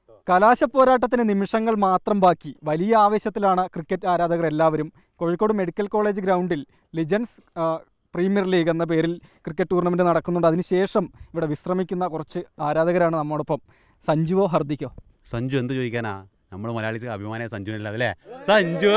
കലാശ പോരാട്ടത്തിന് നിമിഷങ്ങൾ മാത്രം ബാക്കി വലിയ ആവേശത്തിലാണ് ക്രിക്കറ്റ് ആരാധകർ എല്ലാവരും കോഴിക്കോട് മെഡിക്കൽ കോളേജ് ഗ്രൗണ്ടിൽ ലിജൻസ് ആ, പ്രീമിയർ ലീഗ് എന്ന പേരിൽ ക്രിക്കറ്റ് ടൂർണമെൻറ്റ് നടക്കുന്നുണ്ട് അതിനുശേഷം ഇവിടെ വിശ്രമിക്കുന്ന കുറച്ച് ആരാധകരാണ് നമ്മോടൊപ്പം സഞ്ജുവോ ഹർദിക്കോ സഞ്ജു എന്ത് ചോദിക്കാനാ നമ്മൾ മലയാളിക്ക് അഭിമാനം സഞ്ജുവിനല്ല അല്ലേ സഞ്ജു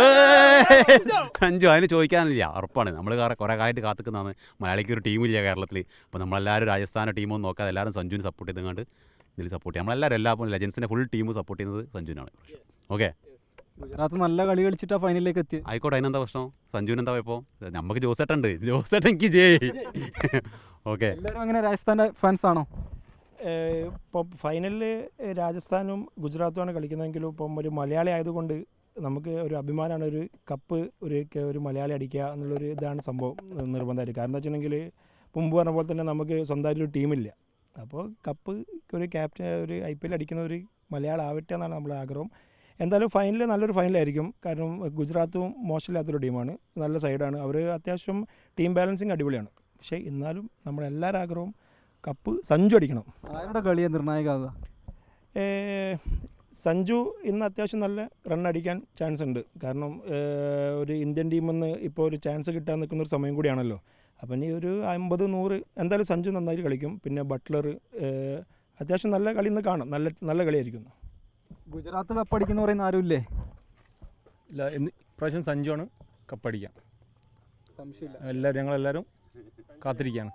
സഞ്ജു അതിന് ചോദിക്കാനില്ല ഉറപ്പാണ് നമ്മൾ കുറേ കാലമായിട്ട് കാത്തിക്കുന്നതാണ് മലയാളിക്ക് ഒരു ടീമില്ല കേരളത്തിൽ അപ്പോൾ നമ്മളെല്ലാവരും രാജസ്ഥാൻ്റെ ടീമൊന്നും നോക്കാതെ എല്ലാവരും സഞ്ജുവിന് സപ്പോർട്ട് ചെയ്തുകൊണ്ട് ഇതിൽ സപ്പോർട്ട് ചെയ്യാം നമ്മളെല്ലാവരും എല്ലാ ലെജൻസിൻ്റെ ഫുൾ ടീം സപ്പോർട്ട് ചെയ്യുന്നത് സഞ്ജുവിനാണ് ഓക്കെ ഗുജറാത്ത് നല്ല കളി കളിച്ചിട്ടാണ് ഫൈനലിലേക്ക് എത്തിയത് ആയിക്കോട്ടെ അതിനെന്താ പ്രശ്നം സഞ്ജുവിന് എന്താ ഇപ്പോൾ നമുക്ക് ജോസേട്ടുണ്ട് ജോസേട്ടൻ എനിക്ക് ജയ് ഓക്കെ എല്ലാവരും അങ്ങനെ രാജസ്ഥാൻ്റെ ഫാൻസ് ആണോ ഇപ്പോൾ ഫൈനലിൽ രാജസ്ഥാനും ഗുജറാത്തുമാണ് കളിക്കുന്നതെങ്കിലും ഇപ്പം ഒരു മലയാളി ആയതുകൊണ്ട് നമുക്ക് ഒരു അഭിമാനമാണ് ഒരു കപ്പ് ഒരു ക- ഒരു മലയാളി അടിക്കുക എന്നുള്ളൊരു ഇതാണ് സംഭവം നിർബന്ധമായിട്ട് കാരണം എന്താ വെച്ചിട്ടുണ്ടെങ്കിൽ മുമ്പ് പറഞ്ഞ പോലെ തന്നെ നമുക്ക് സ്വന്തമായിട്ടൊരു ടീമില്ല അപ്പോൾ കപ്പ് ഒരു ക്യാപ്റ്റൻ ഒരു ഐ പി എൽ അടിക്കുന്ന ഒരു മലയാളം ആവട്ടെ എന്നാണ് നമ്മുടെ ആഗ്രഹം എന്തായാലും ഫൈനൽ നല്ലൊരു ഫൈനലായിരിക്കും കാരണം ഗുജറാത്തും മോശമില്ലാത്തൊരു ടീമാണ് നല്ല സൈഡാണ് അവർ അത്യാവശ്യം ടീം ബാലൻസിങ് അടിപൊളിയാണ് പക്ഷേ എന്നാലും നമ്മുടെ എല്ലാവരും ആഗ്രഹവും കപ്പ് സഞ്ജു അടിക്കണം ആരുടെ കളിയെ നിർണായകമാകുക ഏ, സഞ്ജു ഇന്ന് അത്യാവശ്യം നല്ല റൺ അടിക്കാൻ ചാൻസ് ഉണ്ട് കാരണം ഏ, ഒരു ഇന്ത്യൻ ടീമിൽ നിന്ന് ഇപ്പോൾ ഒരു ചാൻസ് കിട്ടാൻ നിൽക്കുന്ന ഒരു സമയം കൂടിയാണല്ലോ അപ്പം ഇനി ഒരു അമ്പത് നൂറ് എന്തായാലും സഞ്ജു നന്നായിട്ട് കളിക്കും പിന്നെ ബട്ട്ലർ അത്യാവശ്യം നല്ല കളി ഇന്ന് കാണാം നല്ല നല്ല കളിയായിരിക്കും ഇന്ന്. ഗുജറാത്ത് കപ്പടിക്കുന്ന പറയുന്ന ആരുമില്ലേ ഇല്ല ഇന്ന് ഇപ്രാവശ്യം സഞ്ജുവാണ് കപ്പടിക്കുക സംശയമില്ല എല്ലാവരും ഞങ്ങളെല്ലാവരും കാത്തിരിക്കുകയാണ്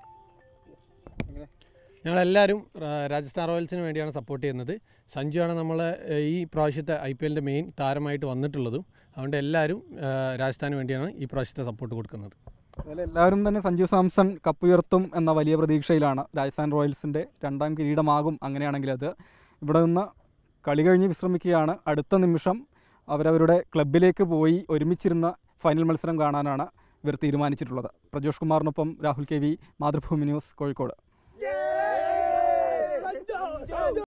ഞങ്ങളെല്ലാവരും ആ, രാജസ്ഥാൻ റോയൽസിന് വേണ്ടിയാണ് സപ്പോർട്ട് ചെയ്യുന്നത് സഞ്ജുവാണ് നമ്മൾ ഈ പ്രാവശ്യത്തെ ഐ പി എല്ലിൻ്റെ മെയിൻ താരമായിട്ട് വന്നിട്ടുള്ളതും അതുകൊണ്ട് എല്ലാവരും ആ, രാജസ്ഥാന് വേണ്ടിയാണ് ഈ പ്രാവശ്യത്തെ സപ്പോർട്ട് കൊടുക്കുന്നത് അതുപോലെ എല്ലാവരും തന്നെ സഞ്ജു സാംസൺ കപ്പ് ഉയർത്തും എന്ന വലിയ പ്രതീക്ഷയിലാണ് രാജസ്ഥാൻ റോയൽസിൻ്റെ രണ്ടാം കിരീടമാകും അങ്ങനെയാണെങ്കിൽ അത് ഇവിടെ നിന്ന് കളി കഴിഞ്ഞ് വിശ്രമിക്കുകയാണ് അടുത്ത നിമിഷം അവരവരുടെ ക്ലബിലേക്ക് പോയി ഒരുമിച്ചിരുന്ന ഫൈനൽ മത്സരം കാണാനാണ് ഇവർ തീരുമാനിച്ചിട്ടുള്ളത് പ്രജോഷ് കുമാറിനൊപ്പം Rahul K V Mathrubhumi news Kozhikode